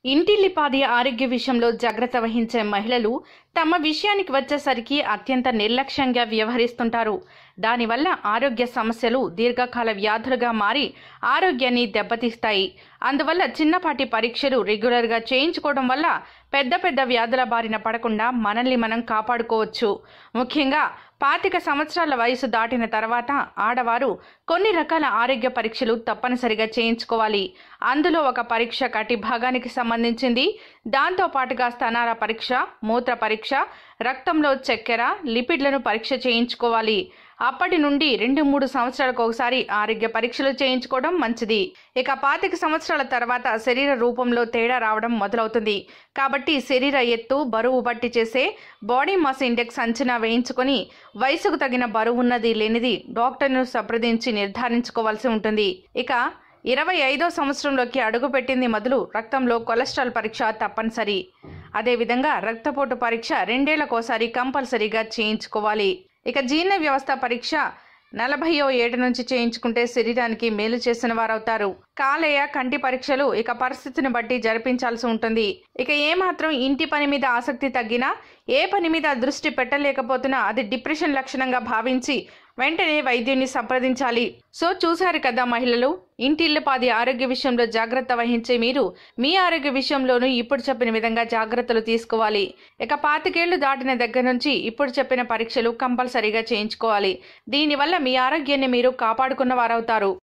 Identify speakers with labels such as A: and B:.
A: ఇంటిల్లిపాది ఆరోగ్య విషయంలో జాగ్రత్త వహించే మహిళలు తమ విషయానికి వచ్చేసరికి అత్యంత నిర్లక్ష్యంగా వ్యవహరిస్తుంటారు దానివల్ల ఆరోగ్య సమస్యలు దీర్ఘకాల వ్యాధులుగా మారి ఆరోగ్యాన్ని దెబ్బతీస్తాయి అందువల్ల చిన్నపాటి పరీక్షలు రెగ్యులర్గా చేయించుకోవడం వల్ల పెద్ద పెద్ద వ్యాధుల బారిన పడకుండా మనల్ని మనం కాపాడుకోవచ్చు ముఖ్యంగా పాతిక సంవత్సరాల వయసు దాటిన తర్వాత ఆడవారు కొన్ని రకాల ఆరోగ్య పరీక్షలు తప్పనిసరిగా చేయించుకోవాలి అందులో ఒక పరీక్ష కటి భాగానికి సంబంధించింది దాంతో పాటుగా స్తనాల పరీక్ష మూత్ర పరీక్ష రక్తంలో చక్కెర లిపిడ్లను పరీక్ష చేయించుకోవాలి అప్పటి నుండి రెండు మూడు సంవత్సరాలకు ఒకసారి ఆరోగ్య పరీక్షలు చేయించుకోవడం మంచిది ఇక పాతిక సంవత్సరాల తర్వాత శరీర రూపంలో తేడా రావడం మొదలవుతుంది కాబట్టి శరీర ఎత్తు బరువు బట్టి చేసే బాడీ మాస్ ఇండెక్స్ అంచనా వేయించుకొని వయసుకు తగిన బరువు ఉన్నది లేనిది డాక్టర్ను సంప్రదించి నిర్ధారించుకోవాల్సి ఉంటుంది ఇక ఇరవై ఐదో సంవత్సరంలోకి అడుగుపెట్టింది మొదలు రక్తంలో కొలెస్ట్రాల్ పరీక్ష తప్పనిసరి అదేవిధంగా రక్తపోటు పరీక్ష రెండేళ్లకోసారి కంపల్సరీగా చేయించుకోవాలి ఇక జీర్ణ వ్యవస్థ పరీక్ష నలభైయో ఏట నుంచి చేయించుకుంటే శరీరానికి మేలు చేసిన వారవుతారు కాలేయ కంటి పరీక్షలు ఇక పరిస్థితిని బట్టి జరిపించాల్సి ఉంటుంది ఇక ఏమాత్రం ఇంటి పని మీద ఆసక్తి తగ్గినా ఏ పని మీద దృష్టి పెట్టలేకపోతున్నా అది డిప్రెషన్ లక్షణంగా భావించి వెంటనే వైద్యుని సంప్రదించాలి సో చూశారు కదా మహిళలు ఇంటిల్లిపాది ఆరోగ్య విషయంలో జాగ్రత్త వహించే మీరు మీ ఆరోగ్య విషయంలోనూ ఇప్పుడు చెప్పిన విధంగా జాగ్రత్తలు తీసుకోవాలి ఇక పాతికేళ్లు దాటిన దగ్గర నుంచి ఇప్పుడు చెప్పిన పరీక్షలు కంపల్సరీగా చేయించుకోవాలి దీనివల్ల మీ ఆరోగ్యాన్ని మీరు కాపాడుకున్న వారవుతారు